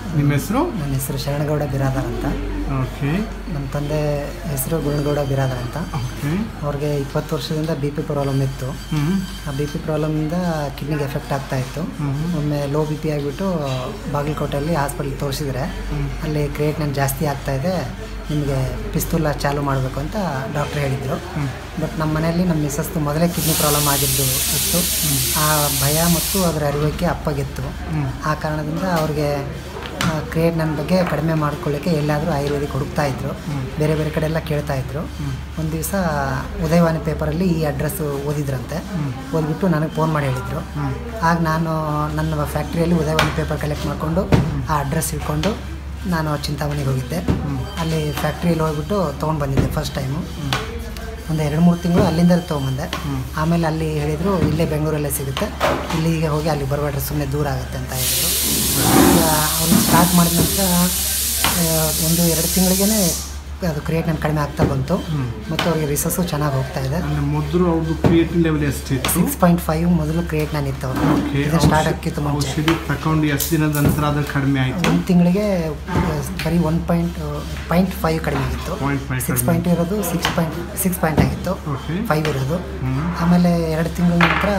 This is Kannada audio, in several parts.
ನಿಮ್ಮ ಹೆಸರು ನನ್ನ ಹೆಸರು ಶರಣಗೌಡ ಬಿರಾದರ್ ಅಂತ ಓಕೆ ನಮ್ಮ ತಂದೆ ಹೆಸರು ಗುಣಗೌಡ ಬಿರಾದರ್ ಅಂತ ಓಕೆ ಅವ್ರಿಗೆ ಇಪ್ಪತ್ತು ವರ್ಷದಿಂದ ಬಿ ಪಿ ಪ್ರಾಬ್ಲಮ್ ಇತ್ತು ಹ್ಞೂ ಆ ಬಿ ಪಿ ಪ್ರಾಬ್ಲಮಿಂದ ಕಿಡ್ನಿಗೆ ಎಫೆಕ್ಟ್ ಆಗ್ತಾ ಇತ್ತು ಹ್ಞೂ ಒಮ್ಮೆ ಲೋ ಬಿ ಪಿ ಆಗಿಬಿಟ್ಟು ಬಾಗಲಕೋಟೆಯಲ್ಲಿ ಹಾಸ್ಪಿಟ್ಲ್ ತೋರಿಸಿದ್ರೆ ಅಲ್ಲಿ ಕ್ರಿಯೇಟ್ನನ್ ಜಾಸ್ತಿ ಆಗ್ತಾ ಇದೆ ನಿಮಗೆ ಪಿಸ್ತೂಲ ಚಾಲು ಮಾಡಬೇಕು ಅಂತ ಡಾಕ್ಟ್ರ್ ಹೇಳಿದರು ಬಟ್ ನಮ್ಮ ಮನೆಯಲ್ಲಿ ನಮ್ಮ ಮಿಸ್ಸಸ್ದು ಮೊದಲೇ ಕಿಡ್ನಿ ಪ್ರಾಬ್ಲಮ್ ಆಗಿದ್ದು ಇತ್ತು ಆ ಭಯ ಮತ್ತು ಅದರ ಅರಿವಿಕೆ ಅಪ್ಪಗಿತ್ತು ಹ್ಞೂ ಆ ಕಾರಣದಿಂದ ಅವ್ರಿಗೆ ಕ್ರಿಯೇಟ್ ನನ್ನ ಬಗ್ಗೆ ಕಡಿಮೆ ಮಾಡ್ಕೊಳ್ಳಿಕ್ಕೆ ಎಲ್ಲಾದರೂ ಆಯುರ್ವೇದಿಕ್ ಹುಡುಕ್ತಾ ಇದ್ರು ಬೇರೆ ಬೇರೆ ಕಡೆ ಎಲ್ಲ ಕೇಳ್ತಾ ಇದ್ರು ಒಂದು ದಿವಸ ಉದಯವಾಣಿ ಪೇಪರಲ್ಲಿ ಈ ಅಡ್ರೆಸ್ ಓದಿದ್ರಂತೆ ಓದ್ಬಿಟ್ಟು ನನಗೆ ಫೋನ್ ಮಾಡಿ ಹೇಳಿದರು ಆಗ ನಾನು ನನ್ನ ಫ್ಯಾಕ್ಟ್ರಿಯಲ್ಲಿ ಉದಯವಾಣಿ ಪೇಪರ್ ಕಲೆಕ್ಟ್ ಮಾಡಿಕೊಂಡು ಆ ಅಡ್ರೆಸ್ ಇಟ್ಕೊಂಡು ನಾನು ಚಿಂತಾಮಣಿಗೆ ಹೋಗಿದ್ದೆ ಅಲ್ಲಿ ಫ್ಯಾಕ್ಟ್ರಿಯಲ್ಲಿ ಹೋಗ್ಬಿಟ್ಟು ತೊಗೊಂಡು ಬಂದಿದ್ದೆ ಫಸ್ಟ್ ಟೈಮು ಒಂದು ಎರಡು ಮೂರು ತಿಂಗಳು ಅಲ್ಲಿಂದ ತೊಗೊಂಬಂದೆ ಆಮೇಲೆ ಅಲ್ಲಿ ಹೇಳಿದರು ಇಲ್ಲೇ ಬೆಂಗಳೂರಲ್ಲೇ ಸಿಗುತ್ತೆ ಇಲ್ಲಿಗೆ ಹೋಗಿ ಅಲ್ಲಿ ಬರಬೇಡ್ರಿ ಸುಮ್ಮನೆ ದೂರ ಆಗುತ್ತೆ ಅಂತ ಹೇಳಿದರು ಈಗ ಅವ್ರನ್ನ ಸ್ಟಾರ್ಟ್ ಮಾಡಿದ ನಂತರ ಆ, ಒಂದು ಎರಡು ತಿಂಗಳಿಗೇ ಅದು ಕ್ರಿಯೇಟ್ ನನ್ನ ಕಡಿಮೆ ಆಗ್ತಾ ಬಂತು ಮತ್ತು ಅವ್ರಿಗೆ ರಿಸರ್ಸು ಚೆನ್ನಾಗಿ ಹೋಗ್ತಾ ಇದೆ ಅಂದರೆ ಮೊದಲು ಅವ್ರದ್ದು ಕ್ರಿಯೇಟಿವ್ ಲೆವೆಲ್ ಎಷ್ಟಿತ್ತು ಸಿಕ್ಸ್ ಪಾಯಿಂಟ್ ಫೈವ್ ಮೊದಲು ಕ್ರಿಯೇಟ್ ನಾನು ಇತ್ತು ಅವ್ರು ಓಕೆ ಇದು ಸ್ಟಾರ್ಟ್ ಆಗ್ತಿತ್ತು ಮುಂಚೆ ಔಷಧಿ ತಗೊಂಡು ಎಷ್ಟು ದಿನದ ನಂತರ ಅದು ಕಡಿಮೆ ಆಯಿತು ಒಂದು ತಿಂಗಳಿಗೆ ಬರೀ ಒನ್ ಪಾಯಿಂಟ್ ಪಾಯಿಂಟ್ ಫೈವ್ ಕಡಿಮೆ ಆಗಿತ್ತು ಪಾಯಿಂಟ್ ಫೈವ್ ಸಿಕ್ಸ್ ಕಡಿಮೆ ಪಾಯಿಂಟ್ ಇರೋದು ಸಿಕ್ಸ್ ಪಾಯಿಂಟ್ ಸಿಕ್ಸ್ ಪಾಯಿಂಟ್ ಆಗಿತ್ತು ಓಕೆ ಫೈವ್ ಇರೋದು ಹ್ಞೂ ಆಮೇಲೆ ಎರಡು ತಿಂಗಳ ನಂತರ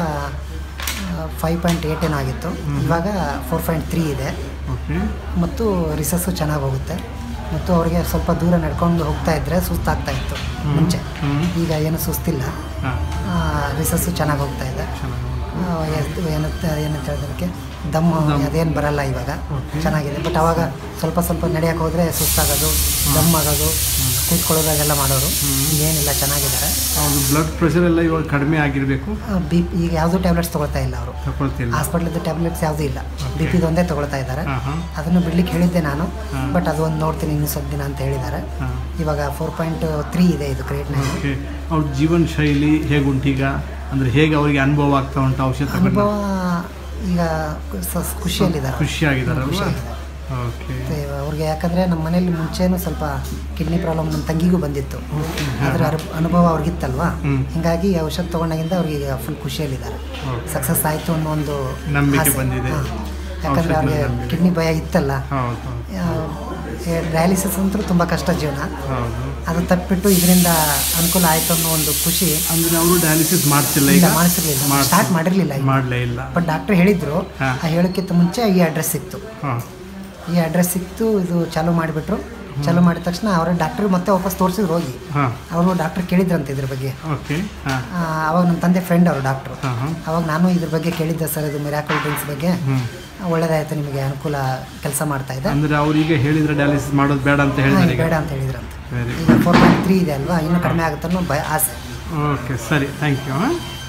ಫೈವ್ ಪಾಯಿಂಟ್ ಏಟ್ ಏನಾಗಿತ್ತು ಇವಾಗ ಫೋರ್ ಪಾಯಿಂಟ್ ತ್ರೀ ಇದೆ ಓಕೆ ಮತ್ತು ರಿಸಸ್ಸು ಚೆನ್ನಾಗಿ ಹೋಗುತ್ತೆ ಮತ್ತು ಅವರಿಗೆ ಸ್ವಲ್ಪ ದೂರ ನಡ್ಕೊಂಡು ಹೋಗ್ತಾ ಇದ್ದರೆ ಸುಸ್ತಾಗ್ತಾ ಇತ್ತು ಮುಂಚೆ ಹ್ಞೂ ಈಗ ಏನು ಸುಸ್ತಿಲ್ಲ ಹಾಂ ರಿಸಸ್ಸು ಚೆನ್ನಾಗಿ ಹೋಗ್ತಾ ಇದೆ ಚೆನ್ನಾಗಿ ಆ, ಎದ್- ಏನಂತ ಏನಂತ ಹೇಳೋದಕ್ಕೆ ದಮ್ಮು ಅದೇನು ಬರಲ್ಲ ಇವಾಗ Okay. ಚೆನ್ನಾಗಿದೆ ಬಟ್ ಅವಾಗ ಸ್ವಲ್ಪ ಸ್ವಲ್ಪ ನಡೆಯೋಕೆ ಹೋದರೆ ಸುಸ್ತಾಗೋದು ದಮ್ ಆಗೋದು ಕೂತ್ಕೊಳ್ಳೋದಾಗೆಲ್ಲ ಮಾಡೋರು ಏನಿಲ್ಲ ಚೆನ್ನಾಗಿದ್ದಾರೆ ಅವ್ರದ್ದು ಬ್ಲಡ್ ಪ್ರೆಷರ್ ಎಲ್ಲ ಇವಾಗ ಕಡಿಮೆ ಆಗಿರಬೇಕು ಬಿ ಈಗ ಯಾವುದೂ ಟ್ಯಾಬ್ಲೆಟ್ಸ್ ತೊಗೊಳ್ತಾ ಇಲ್ಲ ಅವರು ತಗೊಳ್ತಿಲ್ಲ ಹಾಸ್ಪಿಟ್ಲದ್ದು ಟ್ಯಾಬ್ಲೆಟ್ಸ್ ಯಾವುದೂ ಇಲ್ಲ ಬಿ ಪಿದು ಒಂದೇ ತೊಗೊಳ್ತಾ ಇದ್ದಾರೆ ಹಾಂ ಹಾಂ ಅದನ್ನು ಬಿಡ್ಲಿಕ್ಕೆ ಹೇಳಿದ್ದೆ ನಾನು ಹಾ. ಬಟ್ ಅದು ಒಂದು ನೋಡ್ತೀನಿ ಇನ್ನು ಸ್ವಲ್ಪ ದಿನ ಅಂತ ಹೇಳಿದ್ದಾರೆ ಹಾಂ ಇವಾಗ ಫೋರ್ ಪಾಯಿಂಟ್ ತ್ರೀ ಇದೆ ಇದು ಕ್ರಿಯೇಟ್ ನೈನ್ ಓಕೆ ಅವ್ರ ಜೀವನ ಶೈಲಿ ಹೇಗುಂಟೀಗ ಅಂದರೆ ಹೇಗೆ ಅವರಿಗೆ ಅನುಭವ ಆಗ್ತಾ ಉಂಟು ಔಷಧ ತಗೊಂಡು ಅನುಭವ ಈಗ ಸ- ಖುಷಿಯಲ್ಲಿದ್ದಾರೆ ಖುಷಿಯಾಗಿದ್ದಾರಲ್ವ ಖುಷಿಯಾಗಿದ್ದಾರೆ. ಓಕೆ ಮತ್ತೆ ಅವ್ರಿಗೆ ಯಾಕಂದರೆ ನಮ್ಮ ಮನೇಲಿ ಮುಂಚೆನೂ ಸ್ವಲ್ಪ ಕಿಡ್ನಿ ಪ್ರಾಬ್ಲಮ್ ನಮ್ಮ ತಂಗಿಗೂ ಬಂದಿತ್ತು ಅದರ ಅರು- ಅನುಭವ ಅವ್ರಿಗಿತ್ತಲ್ವಾ ಹ್ಮ್. ಹಿಂಗಾಗಿ ಈ ಔಷಧ ತೊಗೊಂಡಾಗಿಂದ ಅವ್ರಿಗೆ ಈಗ ಫುಲ್ ಖುಷಿಯಲ್ಲಿದ್ದಾರೆ ಓಕೆ ಸಕ್ಸಸ್ ಆಯಿತು ಅನ್ನೋ ಒಂದು ನಂಬಿಕೆ ಆಸೆ. ಬಂದಿದೆ. ಹಾ. ಯಾಕಂದರೆ ಔಷಧದ ಅವ್ರಿಗೆ ನಂಬಿಕೆ. ಕಿಡ್ನಿ ಭಯ ಇತ್ತಲ್ಲ ಹೌದು ಹೌದು ಡಯಾಲಿಸಿಸ್ ಅಂತೂ ತುಂಬ ಕಷ್ಟ ಜೀವನ ಹೌದು ಅದು ತಪ್ಪಿಟ್ಟು ಇದರಿಂದ ಅನುಕೂಲ ಆಯಿತು ಅನ್ನೋ ಒಂದು ಖುಷಿ ಅಂದರೆ ಅವರು ಡಯಾಲಿಸಿಸ್ ಮಾಡ್ತಿಲ್ಲ ಇಲ್ಲ ಈಗ ಮಾಡಿಸಿರ್ಲಿಲ್ಲ ಮಾಡ್ಸಿ- ಸ್ಟಾರ್ಟ್ ಮಾಡಿರಲಿಲ್ಲ ಮಾಡಲೇ ಇಲ್ಲ ಬಟ್ ಡಾಕ್ಟ್ರ್ ಹೇಳಿದ್ರು ಹಾ. ಆ ಹೇಳೋಕ್ಕಿಂತ ಮುಂಚೆ ಈ ಅಡ್ರೆಸ್ ಸಿಕ್ತು ಹಾಂ ಈ ಅಡ್ರೆಸ್ ಸಿಕ್ತು ಇದು ಚಾಲೂ ಮಾಡಿಬಿಟ್ರು ಚಾಲೂ ಮಾಡಿದ ತಕ್ಷಣ ಅವರ ಡಾಕ್ಟ್ರ್ ಮತ್ತೆ ವಾಪಸ್ ತೋರಿಸಿದ್ರು ಹೋಗಿ ಹಾಂ ಅವರು ಡಾಕ್ಟ್ರ್ ಕೇಳಿದ್ರಂತೆ ಇದ್ರ ಬಗ್ಗೆ ಓಕೆ ಹಾಂ ಆ, ಅವಾಗ ನಮ್ಮ ತಂದೆ ಫ್ರೆಂಡ್ ಅವರು ಡಾಕ್ಟ್ರು ಹಾಂ ಹಾಂ ಅವಾಗ ನಾನು ಇದ್ರ ಬಗ್ಗೆ ಕೇಳಿದ್ದೆ ಸರ್ ಇದು ಮಿರಾಕಲ್ ಡ್ರಿಂಕ್ಸ್ ಬಗ್ಗೆ ಹ್ಞೂ ಒಳ್ಳೇದಾಯ್ತು ನಿಮಗೆ ಅನುಕೂಲ ಕೆಲಸ ಮಾಡ್ತಾ ಇದೆ ಅಂದರೆ ಅವ್ರಿಗೆ ಹೇಳಿದ್ರೆ ಡಯಾಲಿಸಿಸ್ ಮಾಡೋದು ಬೇಡ ಅಂತ ಹಾ, ಹೇಳಿದ್ರೆ ಇದು ಬೇಡ ಅಂತ ಹೇಳಿದ್ರಂತೆ ವೆರಿ ಈಗ ಫೋರ್ ಪಾಯಿಂಟ್ ತ್ರೀ ಇದೆ ಅಲ್ವಾ ಇನ್ನೂ ಕಡಿಮೆ ಆಗುತ್ತೆ ಅನ್ನೋ ಭಯ ಆಸೆ ಓಕೆ ಸರಿ ಥ್ಯಾಂಕ್ ಯು ಹಾಂ